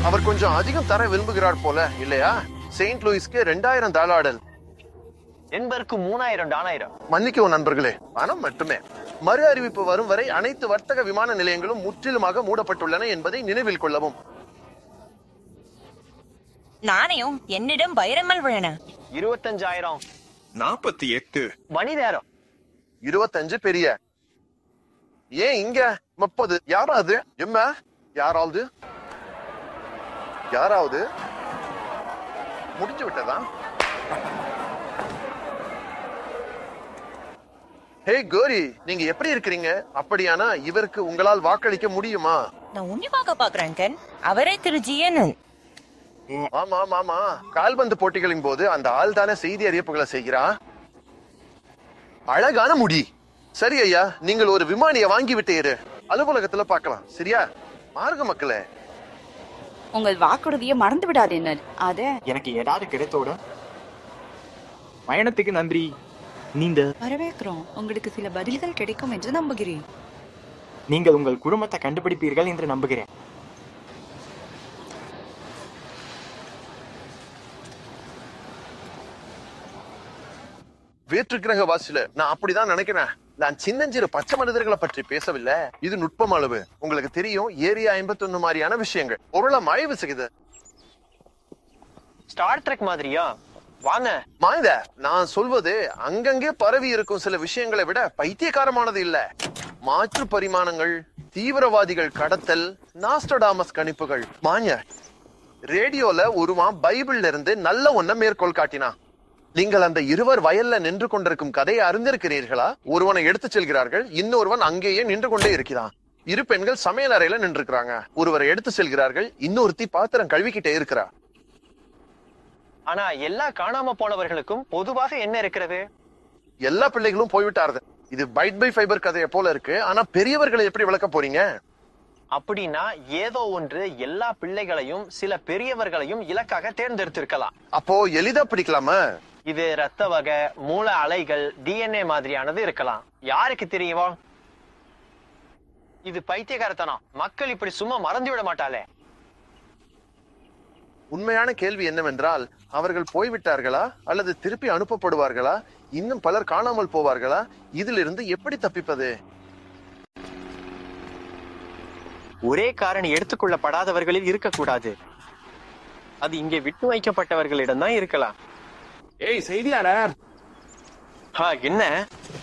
அவர் கொஞ்சம் அதிகம் தர விரும்புகிறார் போல இல்லையா செயின்ட் லூயிஸ்க்கு ரெண்டாயிரம் டாலர் என்பதற்கு மூணாயிரம் டானாயிரம் மன்னிக்கவும் நண்பர்களே பணம் மட்டுமே மறு அறிவிப்பு வரும் வரை அனைத்து வர்த்தக விமான நிலையங்களும் முற்றிலுமாக மூடப்பட்டுள்ளன என்பதை நினைவில் கொள்ளவும் நாணயம் என்னிடம் வைரமல் உள்ளன இருபத்தஞ்சாயிரம் நாற்பத்தி எட்டு மணி நேரம் இருபத்தஞ்சு பெரிய ஏன் இங்க முப்பது யாராவது எம்ம யாராவது யாராவது முடிஞ்சு விட்டதா ஹே கோரி நீங்க எப்படி இருக்கிறீங்க அப்படியானா இவருக்கு உங்களால் வாக்களிக்க முடியுமா நான் உன்னிப்பாக பாக்குறேன் கண் அவரே திரு ஜியனன் ஆமா ஆமா ஆமா கால்பந்து போட்டிகளின் போது அந்த ஆள் தானே செய்தி அறிவிப்புகளை செய்கிறா அழகான முடி சரி ஐயா நீங்கள் ஒரு விமானிய வாங்கி விட்டீரு அலுவலகத்துல பார்க்கலாம் சரியா மார்க மக்களே உங்கள் வாக்குறுதியை மறந்து விடாதீர்கள் அத எனக்கு ஏதாவது கிடைத்தோட பயணத்துக்கு நன்றி நீங்க வரவேற்கிறோம் உங்களுக்கு சில பதில்கள் கிடைக்கும் என்று நம்புகிறேன் நீங்கள் உங்கள் குடும்பத்தை கண்டுபிடிப்பீர்கள் என்று நம்புகிறேன் வேற்று கிரக வாசில நான் அப்படிதான் நினைக்கிறேன் நான் சின்னஞ்சிறு பச்சை மனிதர்களை பற்றி பேசவில்லை இது நுட்பம் அளவு உங்களுக்கு தெரியும் ஏரியா ஐம்பத்தி ஒண்ணு மாதிரியான விஷயங்கள் பொருளை மழைவு செய்யுது ஸ்டார் ட்ரெக் மாதிரியா வாங்க மாய்த நான் சொல்வது அங்கங்கே பரவி இருக்கும் சில விஷயங்களை விட பைத்தியக்காரமானது இல்ல மாற்று பரிமாணங்கள் தீவிரவாதிகள் கடத்தல் நாஸ்டடாமஸ் கணிப்புகள் மாஞ்ச ரேடியோல ஒருவன் பைபிள்ல இருந்து நல்ல ஒன்ன மேற்கோள் காட்டினான் நீங்கள் அந்த இருவர் வயல்ல நின்று கொண்டிருக்கும் கதையை அறிந்திருக்கிறீர்களா ஒருவனை எடுத்துச் செல்கிறார்கள் இன்னொருவன் அங்கேயே நின்று கொண்டே இருக்கிறான் இரு பெண்கள் சமையல் அறையில நின்று ஒருவரை எடுத்து செல்கிறார்கள் இன்னொருத்தி பாத்திரம் கழுவிக்கிட்டே இருக்கிறா ஆனா எல்லா காணாம போனவர்களுக்கும் பொதுவாக என்ன இருக்கிறது எல்லா பிள்ளைகளும் போய்விட்டாரு இது பைட் பை ஃபைபர் கதையை போல இருக்கு ஆனா பெரியவர்களை எப்படி விளக்க போறீங்க அப்படின்னா ஏதோ ஒன்று எல்லா பிள்ளைகளையும் சில பெரியவர்களையும் இலக்காக தேர்ந்தெடுத்திருக்கலாம் அப்போ எளிதா பிடிக்கலாமா இது ரத்த வகை மூல அலைகள் டிஎன்ஏ மாதிரியானது இருக்கலாம் யாருக்கு தெரியுமா இது பைத்தியகாரத்தனம் மக்கள் இப்படி சும்மா மறந்து விட மாட்டாளே உண்மையான கேள்வி என்னவென்றால் அவர்கள் போய்விட்டார்களா அல்லது திருப்பி அனுப்பப்படுவார்களா இன்னும் பலர் காணாமல் போவார்களா இதிலிருந்து எப்படி தப்பிப்பது ஒரே காரணி எடுத்துக்கொள்ளப்படாதவர்களில் இருக்கக்கூடாது அது இங்கே விட்டு வைக்கப்பட்டவர்களிடம் தான் இருக்கலாம் ஏய் செய்தியாளர் ஹா என்ன